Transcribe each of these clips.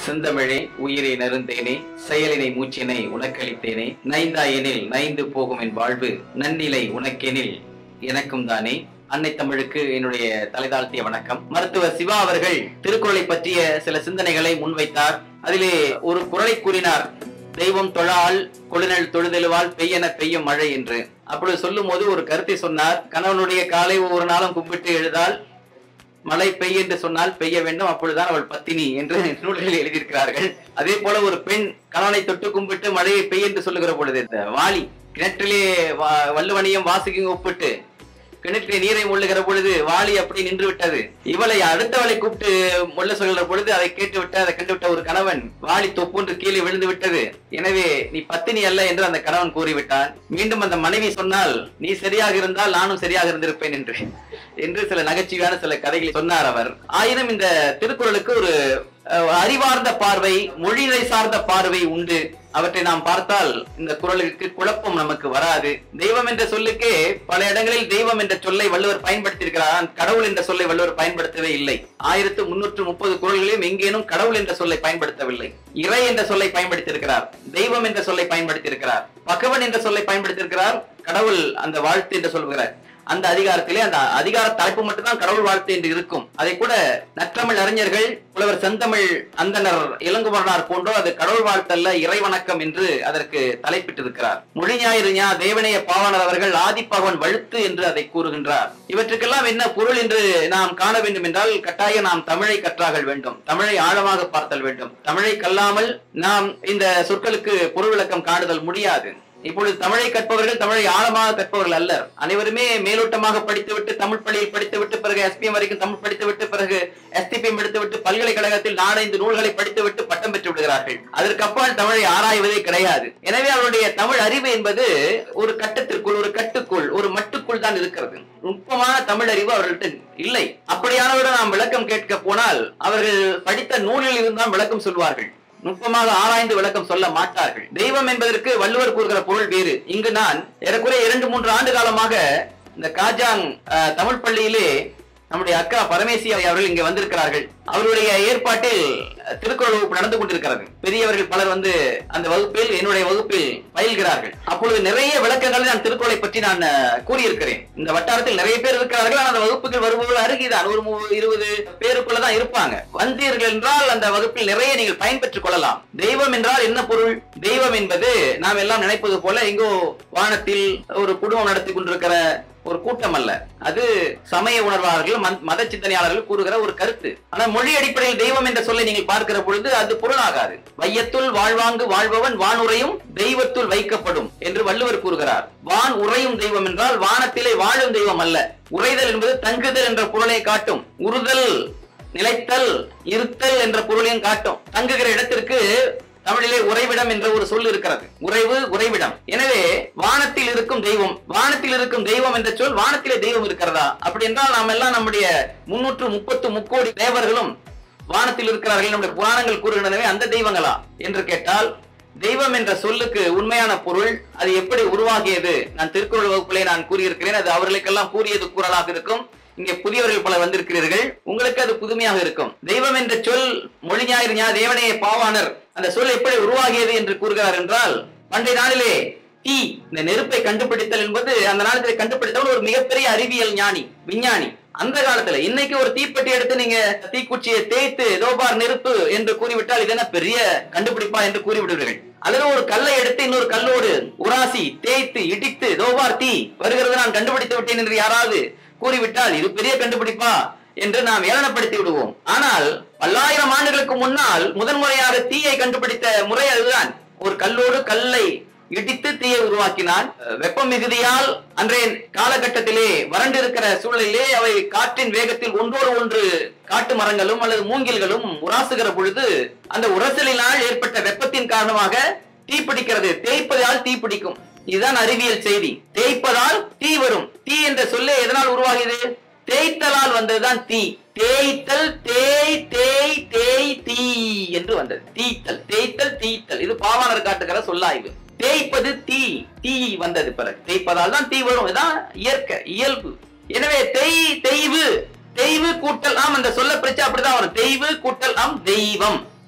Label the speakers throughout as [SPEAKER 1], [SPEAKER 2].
[SPEAKER 1] செந்தமிழே உயிரை நருந்தேனே செயலினை மூச்சினை உனக்களித்தேனே நைந்தாயெனில் நைந்து போகும் என் வாழ்வு நன்னிலை உனக்கெனில் எனக்கும் தானே அன்னை தமிழுக்கு என்னுடைய தலைதாழ்த்திய வணக்கம் மருத்துவர் சிவா அவர்கள் திருக்குறளை பற்றிய சில சிந்தனைகளை முன்வைத்தார் அதிலே ஒரு குறளை கூறினார் தெய்வம் தொழால் கொழுநல் தொழுதெழுவால் பெய்யென பெய்யும் மழை என்று அப்பொழுது சொல்லும் போது ஒரு கருத்தை சொன்னார் கணவனுடைய காலை ஒவ்வொரு நாளும் கும்பிட்டு எழுதால் மழை பெய் என்று சொன்னால் பெய்ய வேண்டும் அப்பொழுதுதான் அவள் பத்தினி என்று நூல்களில் எழுதியிருக்கிறார்கள் அதே போல ஒரு பெண் கணவனை தொட்டு கும்பிட்டு மழையை பெய் என்று சொல்லுகிற பொழுது இந்த வாலி கிணற்றிலே வா- வள்ளுவனையும் வாசுகையும் ஒப்பிட்டு கிணற்றிலே நீரை முள்ளுகிற பொழுது வாளி அப்படி நின்று விட்டது இவளை அடுத்தவளை கூப்பிட்டு முள்ள சொல்கிற பொழுது அதை கேட்டு விட்டு அதை கண்டுவிட்ட ஒரு கணவன் வாளி தொப்புன்று கீழே விழுந்து விட்டது எனவே நீ பத்தினி அல்ல என்று அந்த கணவன் கூறிவிட்டான் மீண்டும் அந்த மனைவி சொன்னால் நீ சரியாக இருந்தால் நானும் சரியாக இருந்திருப்பேன் என்று என்று சில நகைச்சுவையான சில கதைகளை சொன்னார் அவர் ஆயினும் இந்த திருக்குறளுக்கு ஒரு அஹ், அறிவார்ந்த பார்வை மொழிதை சார்ந்த பார்வை உண்டு அவற்றை நாம் பார்த்தால் இந்த குறளுக்கு குழப்பம் நமக்கு வராது தெய்வம் என்ற சொல்லுக்கே பல இடங்களில் தெய்வம் என்ற சொல்லை வள்ளுவர் பயன்படுத்தியிருக்கிறார் ஆனால் கடவுள் என்ற சொல்லை வள்ளுவர் பயன்படுத்தவே இல்லை ஆயிரத்து முன்னூற்று முப்பது குறள்களிலும் எங்கேனும் கடவுள் என்ற சொல்லை பயன்படுத்தவில்லை இறை என்ற சொல்லை பயன்படுத்தியிருக்கிறார் தெய்வம் என்ற சொல்லை பயன்படுத்தியிருக்கிறார் பகவன் என்ற சொல்லை பயன்படுத்தியிருக்கிறார் கடவுள் அந்த வாழ்த்து என்று சொல்கிறார் அந்த அதிகாரத்திலே அந்த அதிகார தலைப்பு மட்டும்தான் கடவுள் வாழ்த்து என்று இருக்கும் அதை கூட நற்றமிழ் அறிஞர்கள் புலவர் செந்தமிழ் அந்தனர் இளங்குமரனார் போன்றோர் அது கடவுள் வாழ்த்தல்ல இறை வணக்கம் என்று அதற்கு தலைப்பிட்டிருக்கிறார் மொழி ஞாயிறு ஞா தேவனைய பாவாணர் அவர்கள் ஆதிப்பகவன் வழுத்து என்று அதை கூறுகின்றார் இவற்றுக்கெல்லாம் என்ன பொருள் என்று நாம் காண வேண்டும் என்றால் கட்டாயம் நாம் தமிழை கற்றாக வேண்டும் தமிழை ஆழமாக பார்த்தல் வேண்டும் தமிழை கல்லாமல் நாம் இந்த சொற்களுக்கு பொருள் விளக்கம் காணுதல் முடியாது இப்பொழுது தமிழை கற்பவர்கள் தமிழை ஆழமாக கற்பவர்கள் அல்லர் அனைவருமே மேலோட்டமாக படித்துவிட்டு தமிழ் பள்ளியில் படித்துவிட்டு பிறகு எஸ்பிஎம் வரைக்கும் தமிழ் படித்துவிட்டு பிறகு எஸ்டிபிஎம் எடுத்துவிட்டு பல்கலைக்கழகத்தில் நாலைந்து நூல்களை படித்துவிட்டு பட்டம் பெற்று விடுகிறார்கள் அதற்கு அப்பால் தமிழை ஆராய்வதே கிடையாது எனவே அவருடைய தமிழ் அறிவு என்பது ஒரு கட்டத்திற்குள் ஒரு கட்டுக்குள் ஒரு மட்டுக்குள் தான் இருக்கிறது நுட்பமான தமிழ் அறிவு அவர்கள்ட்ட இல்லை அப்படியானவரிடம் நாம் விளக்கம் கேட்க போனால் அவர்கள் படித்த நூலில் இருந்தால் விளக்கம் சொல்வார்கள் நுட்பமாக ஆராய்ந்து விளக்கம் சொல்ல மாட்டார்கள் தெய்வம் என்பதற்கு வள்ளுவர் கூறுகிற பொருள் வேறு இங்கு நான் ஏறக்குறைய இரண்டு மூன்று ஆண்டு காலமாக இந்த காஜாங் அஹ், தமிழ் பள்ளியிலே நம்முடைய அக்கா பரமேசி அவர்கள் இங்கே வந்திருக்கிறார்கள் அவருடைய ஏற்பாட்டில் அஹ், திருக்குறள் வகுப்பு நடந்து கொண்டிருக்கிறது பெரியவர்கள் பலர் வந்து அந்த வகுப்பில் என்னுடைய வகுப்பில் பயில்கிறார்கள் அப்பொழுது நிறைய விளக்கங்களை நான் திருக்குறளை பற்றி நான் அஹ், கூறியிருக்கிறேன் இந்த வட்டாரத்தில் நிறைய பேர் இருக்கிறார்கள் ஆனால் அந்த வகுப்புகள் வருபவர்கள் அருகிதான் ஒரு மு- இருபது பேருக்குள்ளதான் இருப்பாங்க வந்தீர்கள் என்றால் அந்த வகுப்பில் நிறைய நீங்கள் பயன்பெற்றுக் கொள்ளலாம் தெய்வம் என்றால் என்ன பொருள் தெய்வம் என்பது நாம் எல்லாம் நினைப்பது போல எங்கோ வானத்தில் ஒரு குடும்பம் நடத்தி கொண்டிருக்கிற ஒரு கூட்டம் அல்ல அது சமய உணர்வாளர்கள் மத- மத சிந்தனையாளர்கள் கூறுகிற ஒரு கருத்து ஆனா மொழி அடிப்படையில் தெய்வம் என்ற சொல்லை நீங்கள் பார்க்கிற பொழுது அது பொருளாகாது வையத்துள் வாழ்வாங்கு வாழ்பவன் வானுரையும் தெய்வத்துள் வைக்கப்படும் என்று வள்ளுவர் கூறுகிறார் வான் உறையும் தெய்வம் என்றால் வானத்திலே வாழும் தெய்வம் அல்ல உறைதல் என்பது தங்குதல் என்ற பொருளை காட்டும் உறுதல் நிலைத்தல் இருத்தல் என்ற பொருளையும் காட்டும் தங்குகிற இடத்திற்கு தமிழிலே உறைவிடம் என்ற ஒரு சொல் இருக்கிறது உறைவு உறைவிடம் எனவே வானத்தில் இருக்கும் தெய்வம் வானத்தில் இருக்கும் தெய்வம் என்ற சொல் வானத்திலே தெய்வம் இருக்கிறதா அப்படி என்றால் நாம் எல்லாம் நம்முடைய முன்னூற்று முப்பத்து முக்கோடி தேவர்களும் வானத்தில் இருக்கிறார்கள் நம்முடைய புராணங்கள் கூறுகின்றனவே அந்த தெய்வங்களா என்று கேட்டால் தெய்வம் என்ற சொல்லுக்கு உண்மையான பொருள் அது எப்படி உருவாகியது நான் திருக்குறள் வகுப்பிலே நான் கூறியிருக்கிறேன் அது அவர்களுக்கெல்லாம் கூறியது கூறலாக இருக்கும் இங்கே புதியவர்கள் பலர் வந்திருக்கிறீர்கள் உங்களுக்கு அது புதுமையாக இருக்கும் தெய்வம் என்ற சொல் மொழி ஞாயிறு ஞா தேவனைய பாவாணர் அந்த சொல் எப்படி உருவாகியது என்று கூறுகிறார் என்றால் பண்டைய நாளிலே தீ இந்த நெருப்பை கண்டுபிடித்தல் என்பது அந்த நாளத்தில் கண்டுபிடித்தவன் ஒரு மிகப்பெரிய அறிவியல் ஞானி விஞ்ஞானி அந்த காலத்துல இன்னைக்கு ஒரு தீப்பெட்டி எடுத்து நீங்க தீக்குச்சியை தேய்த்து தோபார் நெருப்பு என்று கூறிவிட்டால் இது என்ன பெரிய கண்டுபிடிப்பா என்று கூறிவிடுவீர்கள் அல்லது ஒரு கல்லை எடுத்து இன்னொரு கல்லோடு உராசி தேய்த்து இடித்து தோபார் தீ வருகிறது நான் கண்டுபிடித்து விட்டேன் என்று யாராவது கூறிவிட்டால் இது பெரிய கண்டுபிடிப்பா என்று நாம் ஏளனப்படுத்தி விடுவோம் ஆனால் பல்லாயிரம் ஆண்டுகளுக்கு முன்னால் முதன்முறையாக தீயை கண்டுபிடித்த முறை அதுதான் ஒரு கல்லோடு கல்லை இடித்து தீயை உருவாக்கினான் வெப்ப மிகுதியால் அன்றைய காலகட்டத்திலே வறண்டிருக்கிற சூழலிலே அவை காற்றின் வேகத்தில் ஒன்றோடு ஒன்று காட்டு மரங்களும் அல்லது மூங்கில்களும் உராசுகிற பொழுது அந்த உரசலினால் ஏற்பட்ட வெப்பத்தின் காரணமாக தீ பிடிக்கிறது தேய்ப்பதால் தீ பிடிக்கும் இதுதான் அறிவியல் செய்தி தேய்ப்பதால் தீ வரும் தீ என்ற சொல்லே எதனால் உருவாகியது தேய்த்தலால் வந்ததுதான் தீ தேய்த்தல் தேய் தேய் தேய் தீ என்று வந்தது தீத்தல் தேய்த்தல் தீத்தல் இது பாவாணர் காட்டுகிற சொல்லாய்வு தேய்ப்பது தீ தீ வந்தது பிறகு தேய்ப்பதால் தான் தீ வரும் இதான் இயற்கை இயல்பு எனவே தேய் தெய்வு தெய்வு கூட்டல் ஆம் அந்த சொல்ல பிரிச்சா அப்படிதான் வரும் தெய்வு கூட்டல் ஆம் தெய்வம்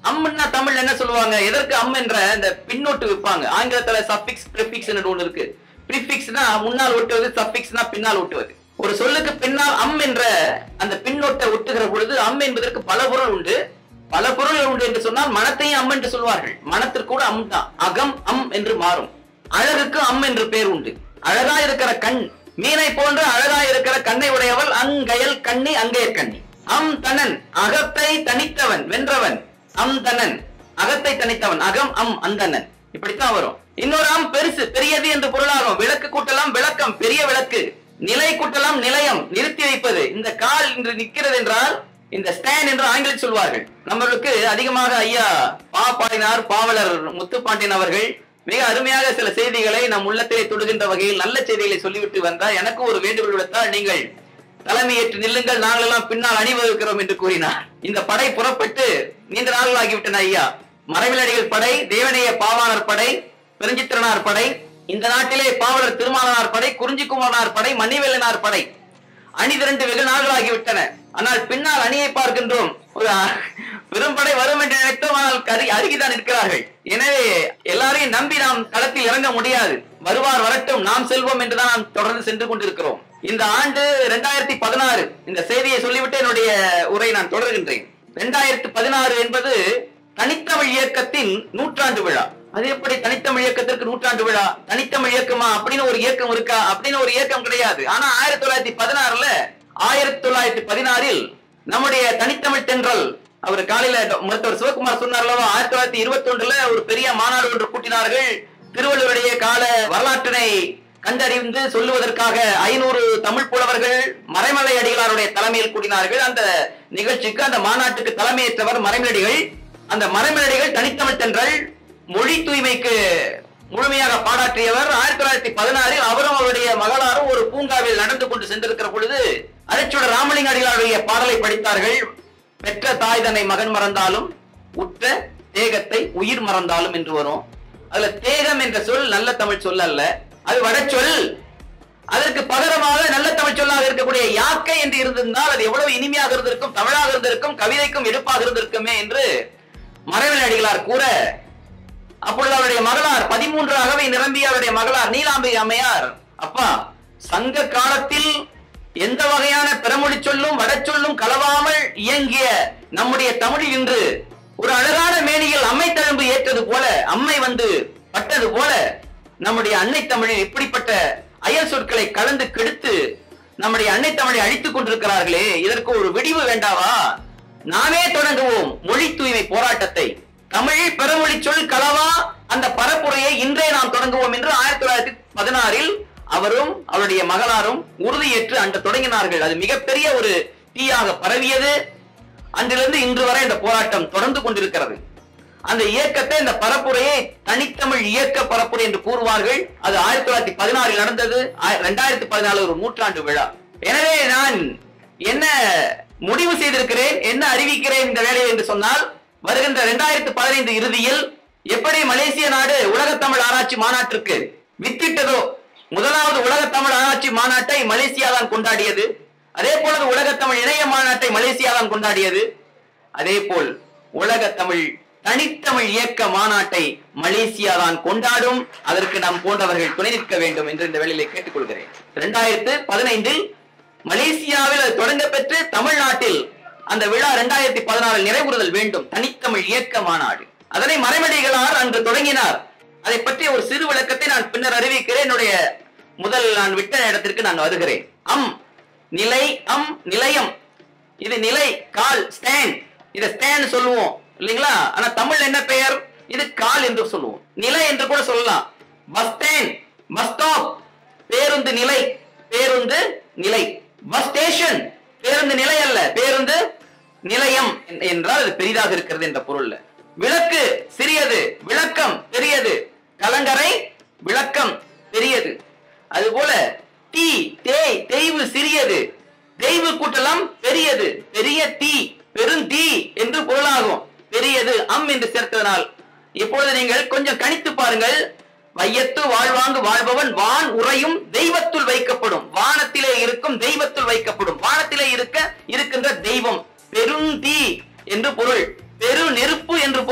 [SPEAKER 1] அம்னா தமிழ் என்ன சொல்லுவாங்க எதற்கு அம் என்ற இந்த பின்னொட்டு வைப்பாங்க ஆங்கிலத்துல சஃபிக்ஸ் ப்ரிஃபிக்ஸ் ஒன்று இருக்கு ப்ரிஃபிக்ஸ்னா முன்னால் ஒட்டுவது சஃபிக்ஸ்னா பின்னால் ஒட்டுவது ஒரு சொல்லுக்கு பின்னால் அம் என்ற அந்த பின்னொட்டை ஒட்டுகிற பொழுது அம் என்பதற்கு பல பொருள் உண்டு பல பொருள் உண்டு என்று சொன்னால் மனத்தையும் அம் என்று சொல்வார்கள் மனத்திற்கு கூட அம் தான் அகம் அம் என்று மாறும் அழகுக்கு அம் என்று பேர் உண்டு அழகா இருக்கிற கண் மீனை போன்று அழகா இருக்கிற கண்ணை உடையவள் அங்கயல் கண்ணி அங்கையர் கண்ணி அம் தனன் அகத்தை தனித்தவன் வென்றவன் அம் தனன் அகத்தை தனித்தவன் அகம் அம் அந்தணன் இப்படித்தான் வரும் இன்னொரு அம் பெருசு பெரியது என்று பொருளாகும் விளக்கு கூட்டலாம் விளக்கம் பெரிய விளக்கு நிலை கூட்டலாம் நிலையம் நிறுத்தி வைப்பது இந்த கால் இன்று நிற்கிறது என்றால் இந்த ஸ்டாண்ட் என்று ஆங்கிலம் சொல்வார்கள் நம்மளுக்கு அதிகமாக ஐயா பா பாடினார் பாவலர் முத்துப்பாண்டியன் அவர்கள் மிக அருமையாக சில செய்திகளை நம் உள்ளத்திலே தொடுகின்ற வகையில் நல்ல செய்திகளை சொல்லிவிட்டு வந்தார் எனக்கு ஒரு வேண்டுகோள் விடுத்தால் நீங்கள் தலைமையேற்று நில்லுங்கள் நாங்கள் எல்லாம் பின்னால் அணிவகுக்கிறோம் என்று கூறினார் இந்த படை புறப்பட்டு நீண்ட நாள்கள் ஆகிவிட்டன ஐயா மறைவிலடிகள் படை தேவனைய பாவாணர் படை பெருஞ்சித்திரனார் படை இந்த நாட்டிலே பாவலர் திருமாலனார் படை குறிஞ்சிக்குமாரனார் படை மணிவேலனார் படை அணி திரண்டு வெகு நாள்கள் ஆகிவிட்டன ஆனால் பின்னால் அணியை பார்க்கின்றோம் ஒரு அ- பெரும்படை வரும் என்று நினைத்தோம் ஆனால் கரு அருகிதான் இருக்கிறார்கள் எனவே எல்லாரையும் நம்பி நாம் களத்தில் இறங்க முடியாது வருவார் வரட்டும் நாம் செல்வோம் என்றுதான் நாம் தொடர்ந்து சென்று கொண்டிருக்கிறோம் இந்த ஆண்டு இரண்டாயிரத்தி பதினாறு இந்த செய்தியை சொல்லிவிட்டு என்னுடைய உரை நான் தொடர்கின்றேன் இரண்டாயிரத்தி பதினாறு என்பது தனித்தமிழ் இயக்கத்தின் நூற்றாண்டு விழா அது எப்படி தனித்தமிழ் இயக்கத்திற்கு நூற்றாண்டு விழா தனித்தமிழ் இயக்கமா அப்படின்னு ஒரு இயக்கம் இருக்கா அப்படின்னு ஒரு இயக்கம் கிடையாது ஆனா ஆயிரத்தி தொள்ளாயிரத்தி பதினாறுல ஆயிரத்தி தொள்ளாயிரத்தி பதினாறில் நம்முடைய தனித்தமிழ் தென்றல் அவர் காலையில ட- மருத்துவர் சிவகுமார் சொன்னார்லவா ஆயிரத்தி தொள்ளாயிரத்தி இருபத்தி ஒன்றுல ஒரு பெரிய மாநாடு ஒன்று கூட்டினார்கள் திருவள்ளுவருடைய கால வரலாற்றினை கண்டறிந்து சொல்லுவதற்காக ஐநூறு தமிழ் புலவர்கள் மறைமலை அடிகளாருடைய தலைமையில் கூட்டினார்கள் அந்த நிகழ்ச்சிக்கு அந்த மாநாட்டுக்கு தலைமையேற்றவர் மறைமலடிகள் அந்த மறைமலடிகள் தனித்தமிழ் தென்றல் மொழி தூய்மைக்கு முழுமையாக பாடாற்றியவர் ஆயிரத்தி தொள்ளாயிரத்தி பதினாறில் அவரும் அவருடைய மகளாரும் ஒரு பூங்காவில் நடந்து கொண்டு சென்றிருக்கிற பொழுது அரைச்சுட ராமலிங்க அடிகளாருடைய பாடலை படித்தார்கள் பெற்ற தாய் தன்னை மகன் மறந்தாலும் உற்ற தேகத்தை உயிர் மறந்தாலும் என்று வரும் அதுல தேகம் என்ற சொல் நல்ல தமிழ் சொல் அல்ல அது வடச்சொல் அதற்கு பகரமாக நல்ல தமிழ் சொல்லாக இருக்கக்கூடிய யாக்கை என்று இருந்திருந்தால் அது எவ்வளவு இனிமையாக இருந்திருக்கும் தமிழாக இருந்திருக்கும் கவிதைக்கும் எடுப்பாக இருந்திருக்குமே என்று மறைவன் அடிகளார் கூற அப்பொழுது அவருடைய மகளார் பதிமூன்று அகவை நிரம்பிய அவருடைய மகளார் நீலாம்பிகை அம்மையார் அப்பா சங்க காலத்தில் எந்த வகையான பிறமொழி சொல்லும் வடச்சொல்லும் கலவாமல் இயங்கிய நம்முடைய தமிழில் இன்று ஒரு அழகான மேனியில் அம்மை தழும்பு ஏற்றது போல அம்மை வந்து பட்டது போல நம்முடைய அன்னை தமிழில் இப்படிப்பட்ட அயல் சொற்களை கலந்து கெடுத்து நம்முடைய அன்னை தமிழை அழித்துக் கொண்டிருக்கிறார்களே இதற்கு ஒரு விடிவு வேண்டாவா நாமே தொடங்குவோம் மொழி தூய்மை போராட்டத்தை தமிழ் பெருமொழி சொல் கலவா அந்த பரப்புரையை இன்றே நாம் தொடங்குவோம் என்று ஆயிரத்தி தொள்ளாயிரத்தி பதினாறில் அவரும் அவருடைய மகளாரும் உறுதியேற்று அன்று தொடங்கினார்கள் அது மிகப்பெரிய ஒரு தீயாக பரவியது அன்றிலிருந்து இன்று வரை இந்த போராட்டம் தொடர்ந்து கொண்டிருக்கிறது அந்த இயக்கத்தை இந்த பரப்புரையை தனித்தமிழ் இயக்க பரப்புரை என்று கூறுவார்கள் அது ஆயிரத்தி தொள்ளாயிரத்தி பதினாறில் நடந்தது இரண்டாயிரத்தி பதினாலு ஒரு நூற்றாண்டு விழா எனவே நான் என்ன முடிவு செய்திருக்கிறேன் என்ன அறிவிக்கிறேன் இந்த வேலையை என்று சொன்னால் வருகின்ற இரண்டாயிரத்தி பதினைந்து இறுதியில் எப்படி மலேசிய நாடு உலகத்தமிழ் ஆராய்ச்சி மாநாட்டிற்கு வித்திட்டதோ முதலாவது உலகத்தமிழ் ஆராய்ச்சி மாநாட்டை மலேசியா தான் கொண்டாடியது அதே போல உலகத்தமிழ் இணைய மாநாட்டை மலேசியா தான் கொண்டாடியது அதே போல் உலகத்தமிழ் தனித்தமிழ் இயக்க மாநாட்டை மலேசியா தான் கொண்டாடும் அதற்கு நாம் போன்றவர்கள் துணை நிற்க வேண்டும் என்று இந்த வேளையிலே கேட்டுக்கொள்கிறேன் இரண்டாயிரத்து பதினைந்தில் மலேசியாவில் அது தொடங்க பெற்று தமிழ்நாட்டில் அந்த விழா இரண்டாயிரத்தி பதினாறில் நிறைவுறுதல் வேண்டும் தனித்தமிழ் இயக்க மாநாடு அதனை மறைமடிகளார் அன்று தொடங்கினார் அதை பற்றிய ஒரு சிறு விளக்கத்தை நான் பின்னர் அறிவிக்கிறேன் என்னுடைய முதல் நான் விட்ட இடத்திற்கு நான் வருகிறேன் அம் நிலை அம் நிலையம் இது நிலை கால் ஸ்டாண்ட் இத ஸ்டாண்ட் சொல்லுவோம் இல்லைங்களா ஆனா தமிழ் என்ன பெயர் இது கால் என்று சொல்லுவோம் நிலை என்று கூட சொல்லலாம் பஸ் ஸ்டாண்ட் பஸ் ஸ்டாப் பேருந்து நிலை பேருந்து நிலை பஸ் ஸ்டேஷன் பேருந்து நிலை அல்ல பேருந்து நிலையம் என்றால் அது பெரிதாக இருக்கிறது என்ற பொருள்ல விளக்கு சிறியது விளக்கம் பெரியது கலங்கரை விளக்கம் பெரியது அதுபோல தீ தேய் தெய்வு சிறியது தெய்வு கூட்டலாம் பெரியது பெரிய தீ பெருந்தீ என்று பொருளாகும் பெரியது அம் என்று சேர்த்ததனால் இப்பொழுது நீங்கள் கொஞ்சம் கணித்து பாருங்கள் வையத்து வாழ்வாங்கு வாழ்பவன் வான் உறையும் தெய்வத்துள் வைக்கப்படும் வானத்திலே இருக்கும் தெய்வத்துள் வைக்கப்படும் வானத்திலே இருக்க இருக்கின்ற தெய்வம் பெருந்தீ என்று பொருள் பெரு நெருப்பு என்று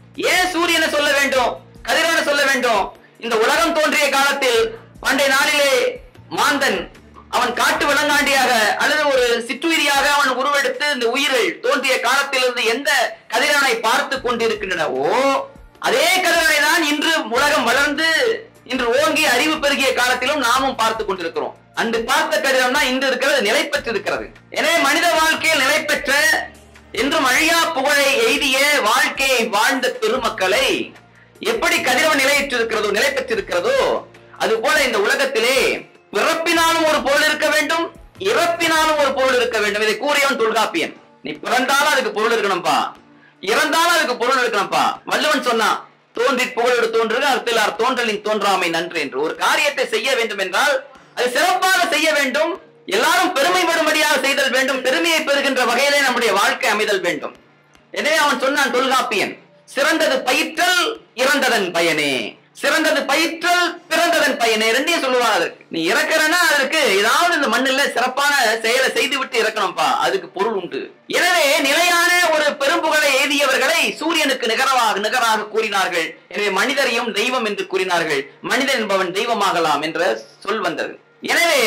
[SPEAKER 1] ஏன் சூரியனை சொல்ல வேண்டும் கதிரவனை சொல்ல வேண்டும் இந்த உலகம் தோன்றிய காலத்தில் பண்டைய நாளிலே மாந்தன் அவன் காட்டு விலங்காண்டியாக அல்லது ஒரு சிற்றுயிரியாக அவன் உருவெடுத்து இந்த உயிர்கள் தோன்றிய காலத்திலிருந்து எந்த கதிரவனை பார்த்து கொண்டிருக்கின்றனவோ அதே கதிரவனை தான் இன்று உலகம் வளர்ந்து இன்று ஓங்கி அறிவு பெருகிய காலத்திலும் நாமும் பார்த்து கொண்டிருக்கிறோம் அன்று பார்த்த கதிரவன் தான் இன்று இருக்கிறது நிலை பெற்றிருக்கிறது எனவே மனித வாழ்க்கையில் நிலை பெற்ற என்றும் அழியா புகழை எய்திய வாழ்க்கையை வாழ்ந்த பெருமக்களை எப்படி கதிரவன் நிலையற்றிருக்கிறதோ நிலை பெற்றிருக்கிறதோ அது போல இந்த உலகத்திலே பிறப்பினாலும் ஒரு பொருள் இருக்க வேண்டும் இறப்பினாலும் ஒரு பொருள் இருக்க வேண்டும் இதை கூறியவன் தொல்காப்பியன் நீ பிறந்தாலும் அதுக்கு பொருள் இருக்கணும்பா இறந்தாலும் அதுக்கு பொருள் இருக்கணும்பா வள்ளுவன் சொன்னான் தோன்றி புகழோடு தோன்றுக அர்த்தலார் தோன்றலின் தோன்றாமை நன்று என்று ஒரு காரியத்தை செய்ய வேண்டும் என்றால் அது சிறப்பாக செய்ய வேண்டும் எல்லாரும் பெருமைப்படும்படியாக செய்தல் வேண்டும் பெருமையை பெறுகின்ற வகையிலே நம்முடைய வாழ்க்கை அமைதல் வேண்டும் எனவே அவன் சொன்னான் தொல்காப்பியன் சிறந்தது பயிற்றல் இறந்ததன் பயனே சிறந்தது பயிற்றல் பிறந்ததன் பயனே ரெண்டையும் சொல்லுவான் அதற்கு நீ இறக்குறனா அதற்கு ஏதாவது இந்த மண்ணில் சிறப்பான செயலை செய்து விட்டு இறக்கணும்பா அதுக்கு பொருள் உண்டு எனவே நிலையான ஒரு பெரும்புகழை எய்தியவர்களை சூரியனுக்கு நிகரமாக நிகராக கூறினார்கள் எனவே மனிதரையும் தெய்வம் என்று கூறினார்கள் மனிதன் என்பவன் தெய்வமாகலாம் என்ற சொல் வந்தது எனவே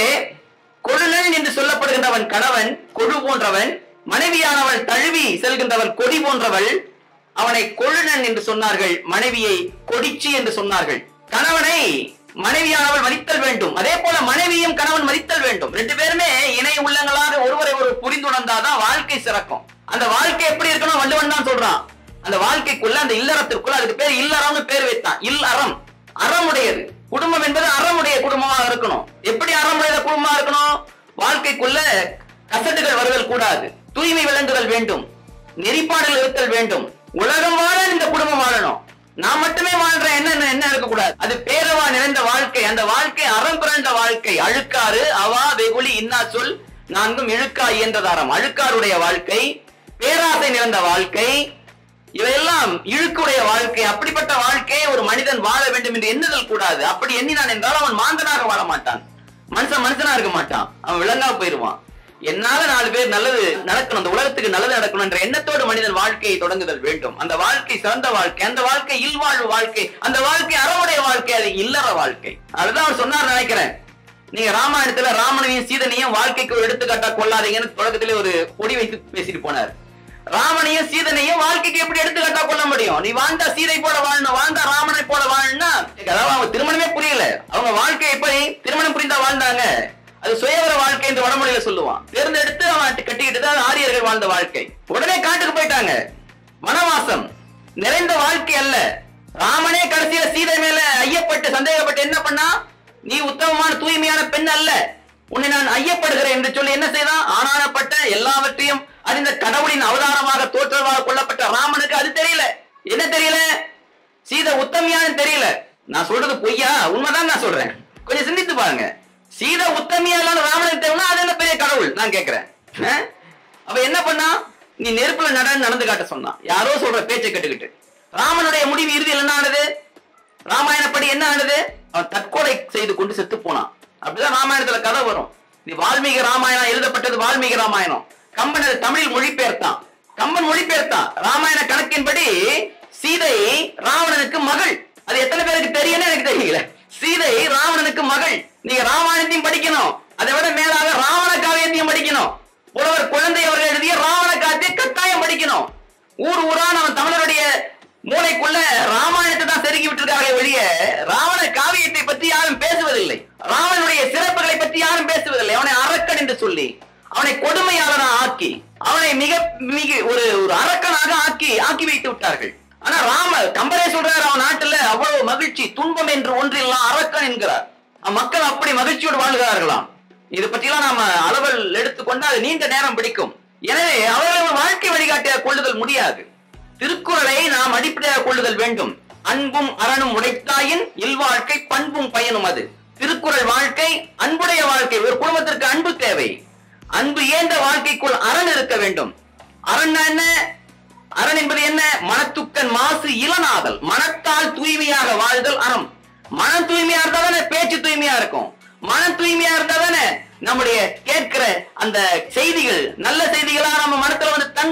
[SPEAKER 1] கொழுநன் என்று சொல்லப்படுகின்றவன் கணவன் கொழு போன்றவன் மனைவியானவள் தழுவி செல்கின்றவள் கொடி போன்றவள் அவனை கொழுநன் என்று சொன்னார்கள் மனைவியை கொடிச்சி என்று சொன்னார்கள் கணவனை மனைவியானவள் மதித்தல் வேண்டும் அதே போல மனைவியும் கணவன் மதித்தல் வேண்டும் ரெண்டு பேருமே இணை உள்ளங்களாக ஒருவரை ஒரு புரிந்துணர்ந்தாதான் வாழ்க்கை சிறக்கும் அந்த வாழ்க்கை எப்படி இருக்கணும் வள்ளுவன் தான் சொல்றான் அந்த வாழ்க்கைக்குள்ள அந்த இல்லறத்திற்குள்ள அதுக்கு பேர் இல்லறம்னு பேர் வைத்தான் இல்லறம் அறமுடையது குடும்பம் என்பது அறமுடைய குடும்பமாக இருக்கணும் எப்படி அறமுடைய குடும்பமா இருக்கணும் வாழ்க்கைக்குள்ள கசடுகள் வருதல் கூடாது தூய்மை விளங்குதல் வேண்டும் நெறிப்பாடல் இருத்தல் வேண்டும் உலகம் வாழ இந்த குடும்பம் வாழணும் நான் மட்டுமே வாழ்றேன் என்ன என்ன இருக்கக்கூடாது அது பேரவா நிறைந்த வாழ்க்கை அந்த வாழ்க்கை அறம் பிறந்த வாழ்க்கை அழுக்காறு அவா வெகுளி இன்னா சொல் நான்கும் இழுக்கா இயன்றதாரம் அழுக்காருடைய வாழ்க்கை பேராசை நிறைந்த வாழ்க்கை இவையெல்லாம் இழுக்குடைய வாழ்க்கை அப்படிப்பட்ட வாழ்க்கையை ஒரு மனிதன் வாழ வேண்டும் என்று எண்ணுதல் கூடாது அப்படி எண்ணினான் என்றால் அவன் மாந்தனாக வாழ மாட்டான் மனுஷன் மனுஷனா இருக்க மாட்டான் அவன் விலங்கா போயிருவான் என்னால நாலு பேர் நல்லது நடக்கணும் அந்த உலகத்துக்கு நல்லது நடக்கணும் என்ற எண்ணத்தோடு மனிதன் வாழ்க்கையை தொடங்குதல் வேண்டும் அந்த வாழ்க்கை சிறந்த வாழ்க்கை அந்த வாழ்க்கை இல்வாழ்வு வாழ்க்கை அந்த வாழ்க்கை அறவுடைய வாழ்க்கை அது இல்லற வாழ்க்கை அதுதான் அவர் சொன்னார் நினைக்கிறேன் நீங்க ராமாயணத்துல ராமனையும் சீதனையும் வாழ்க்கைக்கு ஒரு எடுத்துக்காட்டா கொள்ளாதீங்கன்னு தொடக்கத்திலே ஒரு பொடி வைத்து பேசிட்டு போனார் ராமனையும் சீதனையும் வாழ்க்கைக்கு எப்படி எடுத்துக்காட்டா கொள்ள முடியும் நீ வாழ்ந்தா சீதை போல வாழணும் வாழ்ந்தா ராமனை போல வாழணும்னா அதாவது அவங்க திருமணமே புரியல அவங்க வாழ்க்கை எப்படி திருமணம் புரிந்தா வாழ்ந்தாங்க அது சுயவர வாழ்க்கை என்று வடமொழியில சொல்லுவான் தேர்ந்தெடுத்து அவன் கட்டிக்கிட்டு தான் ஆரியர்கள் வாழ்ந்த வாழ்க்கை உடனே காட்டுக்கு போயிட்டாங்க வனவாசம் நிறைந்த வாழ்க்கை அல்ல ராமனே கடைசியில சீதை மேல ஐயப்பட்டு சந்தேகப்பட்டு என்ன பண்ணா நீ உத்தமமான தூய்மையான பெண் அல்ல உன்னை நான் ஐயப்படுகிறேன் என்று சொல்லி என்ன செய்தான் ஆனானப்பட்ட எல்லாவற்றையும் அறிந்த கடவுளின் அவதாரமாக தோற்றமாக கொள்ளப்பட்ட ராமனுக்கு அது தெரியல என்ன தெரியல சீதை உத்தமியான்னு தெரியல நான் சொல்றது பொய்யா உண்மைதான் நான் சொல்றேன் கொஞ்சம் சிந்தித்து பாருங்க சீதை உத்தமியா இல்லாத ராமனுக்கு தேவைன்னா அது என்ன பெரிய கடவுள் நான் கேட்கிறேன் அஹ்? அப்ப என்ன பண்ணா நீ நெருப்புல நடன்னு நடந்து காட்ட சொன்னான் யாரோ சொல்ற பேச்சை கேட்டுக்கிட்டு ராமனுடைய முடிவு இறுதியில் என்ன ஆனது ராமாயணப்படி என்ன ஆனது அவன் தற்கொலை செய்து கொண்டு செத்து போனான் அப்படிதான் ராமாயணத்துல கதை வரும் இது வால்மீகி ராமாயணம் எழுதப்பட்டது வால்மீகி ராமாயணம் கம்பன் அது தமிழில் மொழிபெயர்த்தான் கம்பன் மொழிபெயர்த்தான் ராமாயண கணக்கின்படி சீதை ராவணனுக்கு மகள் அது எத்தனை பேருக்கு தெரியும்னு எனக்கு தெரியல சீதை ராவணனுக்கு மகள் நீங்க ராமாயணத்தையும் படிக்கணும் அதை விட மேலாக ராவண காவியத்தையும் படிக்கணும் புலவர் குழந்தை அவர்கள் எழுதிய ராவண காவியத்தை கட்டாயம் படிக்கணும் ஊர் ஊரா நம்ம தமிழருடைய மூளைக்குள்ள ராமாயணத்தை தான் செருகி விட்டிருக்காங்களே ஒழிய ராவண காவியத்தை பற்றி யாரும் பேசுவதில்லை ராவனுடைய சிறப்புகளை பற்றி யாரும் பேசுவதில்லை அவனை அரக்கன் என்று சொல்லி அவனை கொடுமையாளனா ஆக்கி அவனை மிக மிக ஒரு ஒரு அரக்கனாக ஆக்கி ஆக்கி வைத்து விட்டார்கள் ஆனா ராம கம்பரே சொல்றாரு அவன் நாட்டுல அவ்வளவு மகிழ்ச்சி துன்பம் என்று ஒன்றில்லாம் அரக்கன் என்கிறார் அவன் மக்கள் அப்படி மகிழ்ச்சியோடு வாழ்கிறார்களாம் இது பற்றியெல்லாம் நாம அளவல் எடுத்துக்கொண்டு அது நீண்ட நேரம் பிடிக்கும் எனவே அவர்களை ஒரு வாழ்க்கை வழிகாட்டியாக கொள்ளுதல் முடியாது திருக்குறளை நாம் அடிப்படையாக கொள்ளுதல் வேண்டும் அன்பும் அரணும் உடைத்தாயின் இல்வாழ்க்கை பண்பும் பயனும் அது திருக்குறள் வாழ்க்கை அன்புடைய வாழ்க்கை ஒரு குடும்பத்திற்கு அன்பு தேவை அன்பு ஏந்த வாழ்க்கைக்குள் அரண் இருக்க வேண்டும் அரண் என்ன அரண் என்பது என்ன மனத்துக்கன் மாசு இளனாதல் மனத்தால் தூய்மையாக வாழ்தல் அறம் மனம் தூய்மையா இருந்தா தானே பேச்சு தூய்மையா இருக்கும் மனம் தூய்மையா இருந்தா தானே நம்முடைய கேட்கிற அந்த செய்திகள் நல்ல செய்திகளா நம்ம மனத்துல வந்து தங்கும்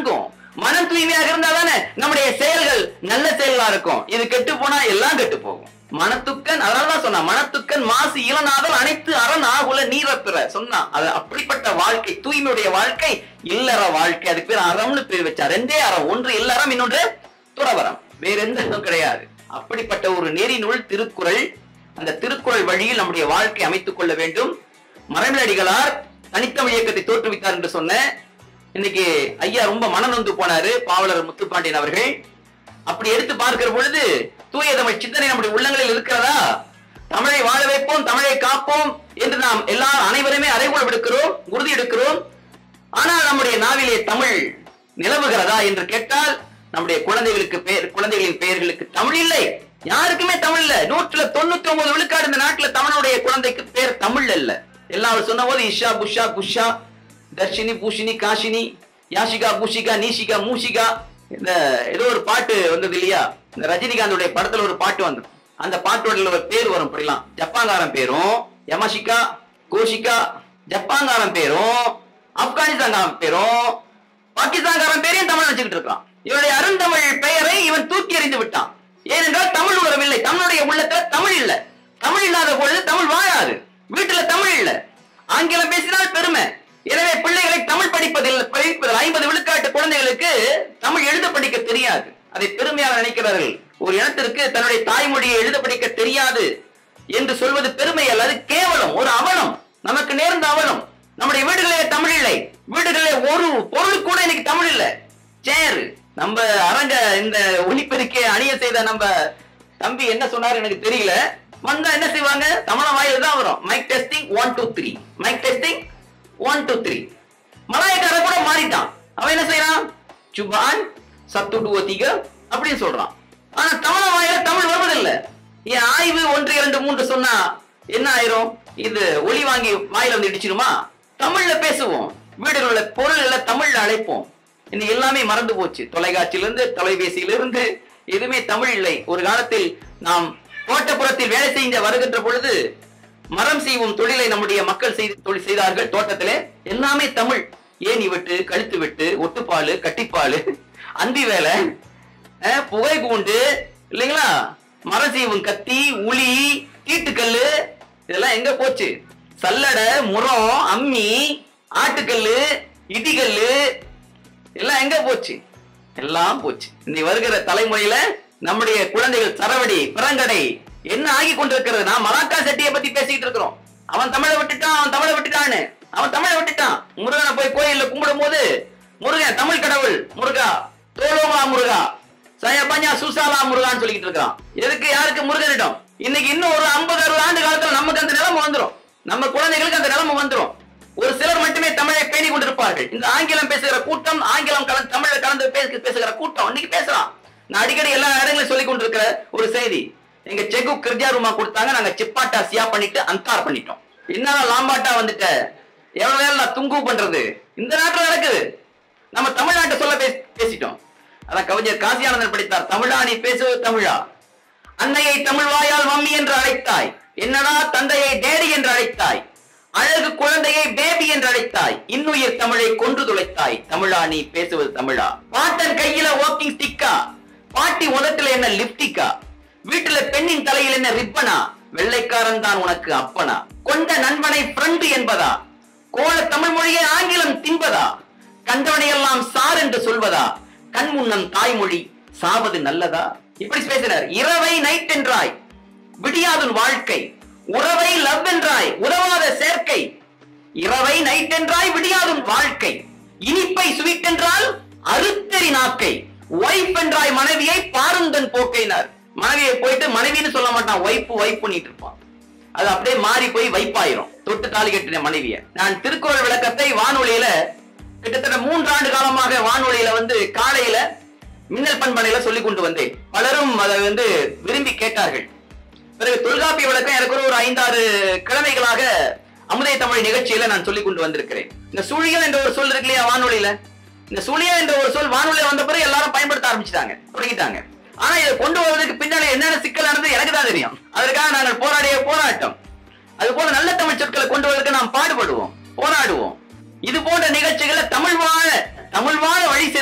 [SPEAKER 1] மனம் தூய்மையாக இருந்தா தானே நம்முடைய செயல்கள் நல்ல செயலா இருக்கும் இது கெட்டு போனா எல்லாம் கெட்டு போகும் மனத்துக்கன் அதனாலதான் சொன்னா மனத்துக்கன் மாசு இளநாதல் அனைத்து அரண் ஆகுல நீரப்பிற சொன்னா அது அப்படிப்பட்ட வாழ்க்கை தூய்மையுடைய வாழ்க்கை இல்லற வாழ்க்கை அதுக்கு பேர் அறம்னு பேர் வச்சா ரெண்டே அறம் ஒன்று இல்லறம் இன்னொன்று துறவரம் வேற எந்த இதுவும் கிடையாது அப்படிப்பட்ட ஒரு நெறிநூல் திருக்குறள் அந்த திருக்குறள் வழியில் நம்முடைய வாழ்க்கை அமைத்துக் கொள்ள வேண்டும் மரமிலடிகளார் தனித்தமிழ் இயக்கத்தை தோற்றுவித்தார் என்று சொன்ன இன்னைக்கு ஐயா ரொம்ப மனநொந்து போனாரு பாவலர் முத்துப்பாண்டியன் அவர்கள் அப்படி எடுத்து பார்க்கிற பொழுது தூய தமிழ் சிந்தனை நம்முடைய உள்ளங்களில் இருக்கிறதா தமிழை வாழ வைப்போம் தமிழை காப்போம் என்று நாம் எல்லாரும் அனைவருமே அறைகூட விடுக்கிறோம் உறுதி எடுக்கிறோம் ஆனால் நம்முடைய நாவிலே தமிழ் நிலவுகிறதா என்று கேட்டால் நம்முடைய குழந்தைகளுக்கு பேர் குழந்தைகளின் பெயர்களுக்கு தமிழ் இல்லை யாருக்குமே தமிழ் இல்ல நூற்றுல தொண்ணூத்தி ஒன்பது விழுக்காடு இந்த நாட்டுல தமிழுடைய குழந்தைக்கு பேர் தமிழ் இல்ல எல்லாம் சொன்ன போது இஷா புஷா குஷா தர்ஷினி பூஷினி காஷினி யாஷிகா பூஷிகா நீஷிகா மூஷிகா இந்த ஏதோ ஒரு பாட்டு வந்தது இல்லையா இந்த ரஜினிகாந்தோடைய படத்துல ஒரு பாட்டு வந்தது அந்த பாட்டோட ஒரு பேர் வரும் இப்படிலாம் ஜப்பாங்காரன் பேரும் யமஷிகா கோஷிகா ஜப்பாங்காரன் பேரும் ஆப்கானிஸ்தான்காரன் பேரும் பாகிஸ்தான்காரன் பேரையும் தமிழ் வச்சுக்கிட்டு இருக்கான் இவனுடைய அருந்தமிழ் பெயரை இவன் தூக்கி எறிந்து விட்டான் ஏனென்றால் தமிழ் உறவில்லை தமிழுடைய உள்ளத்துல தமிழ் இல்ல தமிழ் இல்லாத பொழுது தமிழ் வாழாது வீட்டுல தமிழ் இல்ல ஆங்கிலம் பேசினால் பெருமை எனவே பிள்ளைகளை தமிழ் படிப்பதில் படிப்பதில் ஐம்பது விழுக்காட்டு குழந்தைகளுக்கு தமிழ் எழுத படிக்க தெரியாது அதை பெருமையாக நினைக்கிறார்கள் ஒரு இனத்திற்கு தன்னுடைய தாய்மொழியை எழுத படிக்க தெரியாது என்று சொல்வது பெருமை அல்ல அது கேவலம் ஒரு அவலம் நமக்கு நேர்ந்த அவலம் நம்முடைய வீடுகளிலே தமிழ் இல்லை வீடுகளிலே ஒரு பொருள் கூட இன்னைக்கு தமிழ் இல்ல சேர் நம்ம அரங்க இந்த ஒளிப்பெருக்கே அணிய செய்த நம்ம தம்பி என்ன சொன்னாரு எனக்கு தெரியல வந்தா என்ன செய்வாங்க தமிழ வாயில தான் வரும் mic testing one two three mic testing one two three மலாயக்கார கூட மாறிட்டான் அவன் என்ன செய்யறான் சுபான் சத்துடுவதிக அப்படின்னு சொல்றான் ஆனா தமிழ வாயில தமிழ் வருவதில்லை என் ஆய்வு ஒன்று இரண்டு மூன்று சொன்னா என்ன ஆயிரும் இது ஒளி வாங்கி வாயில வந்து இடிச்சிருமா தமிழ்ல பேசுவோம் வீடுகளில் பொருள்களை தமிழ்ல அழைப்போம் இன்னைக்கு எல்லாமே மறந்து போச்சு தொலைக்காட்சியிலிருந்து தொலைபேசியிலிருந்து எதுவுமே தமிழ் இல்லை ஒரு காலத்தில் நாம் தோட்டப்புறத்தில் வேலை செய்ய வருகின்ற பொழுது மரம் செய்வோம் தொழிலை நம்முடைய மக்கள் செய்து தொழில் செய்தார்கள் தோட்டத்திலே எல்லாமே தமிழ் ஏணி வெட்டு கழுத்து வெட்டு ஒட்டுப்பாலு கட்டிப்பாலு அந்தி வேலை அஹ், புகை கூண்டு இல்லைங்களா மரம் செய்வும் கத்தி உளி தீட்டுக்கல்லு இதெல்லாம் எங்க போச்சு சல்லடை முறம் அம்மி ஆட்டுக்கல்லு இடிகல்லு எல்லாம் எங்க போச்சு எல்லாம் போச்சு இன்னைக்கு வருகிற தலைமுறையில நம்முடைய குழந்தைகள் சரவடி பிறங்கடை என்ன ஆகி கொண்டிருக்கிறது நான் மலாக்கா செட்டியை பத்தி பேசிக்கிட்டு இருக்கிறோம் அவன் தமிழை விட்டுட்டான் அவன் தமிழை விட்டுட்டான்னு அவன் தமிழை விட்டுட்டான் முருகனை போய் கோயில்ல கும்பிடும் போது முருகன் தமிழ் கடவுள் முருகா தோலோமா முருகா சயபஞ்சா சுசாலா முருகான்னு சொல்லிக்கிட்டு இருக்கான் எதுக்கு யாருக்கு முருகனிடம் இன்னைக்கு இன்னும் ஒரு ஐம்பது அறுபது ஆண்டு காலத்துல நமக்கு அந்த நிலைமை வந்துரும் நம்ம குழந்தைகளுக்கு அந்த நிலைமை வந்துரும் ஒரு சிலர் மட்டுமே தமிழை பேணி கொண்டிருப்பார்கள் இந்த ஆங்கிலம் பேசுகிற கூட்டம் ஆங்கிலம் கலந்து தமிழ கலந்து பேசு- பேசுகிற கூட்டம் இன்னைக்கு பேசலாம் நான் அடிக்கடி எல்லா இடங்களையும் சொல்லி கொண்டிருக்கிற ஒரு செய்தி எங்க செகு கிருஜா ரூமா கொடுத்தாங்க நாங்க சிப்பாட்டா சியா பண்ணிட்டு அந்தார் பண்ணிட்டோம் என்னடா லாம்பாட்டா வந்துட்ட எவ்வளவு நேரம் நான் துங்கு பண்றது இந்த நாட்டுல நடக்குது நம்ம தமிழ்நாட்டை சொல்ல பேசி- பேசிட்டோம் அதான் கவிஞர் காசியானந்தன் படித்தார் தமிழா நீ பேசுவது தமிழா அன்னையை தமிழ் வாயால் மம்மி என்று அழைத்தாய் என்னடா தந்தையை டேடி என்று அழைத்தாய் அழகு குழந்தையை பேபி என்று அழைத்தாய் இன்னுயிர் தமிழை கொன்று துளைத்தாய் தமிழா நீ பேசுவது தமிழா பாட்டன் கையில வாக்கிங் ஸ்டிக்கா பாட்டி உதட்டுல என்ன லிப்டிக்கா வீட்டுல பெண்ணின் தலையில் என்ன ரிப்பனா வெள்ளைக்காரன் தான் உனக்கு அப்பனா கொண்ட நண்பனை ஃப்ரெண்டு என்பதா கோல தமிழ் மொழியை ஆங்கிலம் தின்பதா கண்டவனையெல்லாம் சார் என்று சொல்வதா கண் முன்னம் தாய்மொழி சாவது நல்லதா இப்படி பேசினார் இரவை நைட் என்றாய் விடியாதுன் வாழ்க்கை உறவை லவ் என்றாய் உறவாத சேர்க்கை இரவை நைட் என்றாய் விடியாதுன் வாழ்க்கை இனிப்பை ஸ்வீட் என்றால் அறுத்தெறி நாக்கை ஒய்ஃப் என்றாய் மனைவியை பாருந்தன் போக்கைனார் மனைவியை போயிட்டு மனைவின்னு சொல்ல மாட்டான் ஒய்ஃப் ஒய்ஃப் பண்ணிட்டு இருப்பான் அது அப்படியே மாறி போய் வைப்பாயிரும் தொட்டு தாலி கட்டின மனைவிய நான் திருக்குறள் விளக்கத்தை வானொலியில கிட்டத்தட்ட மூன்று ஆண்டு காலமாக வானொலியில வந்து காலையில மின்னல் பண்பனையில சொல்லி கொண்டு வந்தேன் பலரும் அதை வந்து விரும்பி கேட்டார்கள் பிறகு தொல்காப்பிய விளக்கம் எனக்கு ஒரு ஐந்தாறு கிழமைகளாக அமுதய தமிழ் நிகழ்ச்சியில நான் சொல்லி கொண்டு வந்திருக்கிறேன் இந்த சுழியம் என்ற ஒரு சொல் இருக்கு இல்லையா வானொலியில இந்த சுழியம் என்ற ஒரு சொல் வானொலியில வந்த பிறகு எல்லாரும் பயன்படுத்த ஆரம்பிச்சிட்டாங்க தொடங்கிட்டாங்க ஆனா இதை கொண்டு வருவதற்கு பின்னாடி என்னென்ன சிக்கலானது எனக்கு தான் தெரியும் அதற்காக நாங்கள் போராடிய போராட்டம் அது போல நல்ல தமிழ் சொற்களை கொண்டு வருவதற்கு நாம் பாடுபடுவோம் போராடுவோம் இது போன்ற நிகழ்ச்சிகளை தமிழ் வாழ தமிழ் வாழ வழி செய்த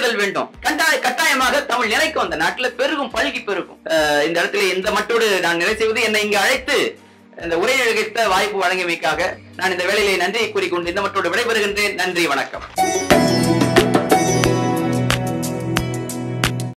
[SPEAKER 1] நிலைத்தல் வேண்டும் கட்டாய கட்டாயமாக தமிழ் நிலைக்கும் அந்த நாட்டுல பெருகும் பல்கி பெருகும் அஹ் இந்த இடத்துல இந்த மட்டோடு நான் நிலை செய்வது என்னை இங்கு அழைத்து இந்த உரை நிகழ்த்த வாய்ப்பு வழங்கியமைக்காக நான் இந்த வேலையிலே நன்றியை கூறிக்கொண்டு இந்த மட்டோடு விடைபெறுகின்றேன் நன்றி வணக்கம்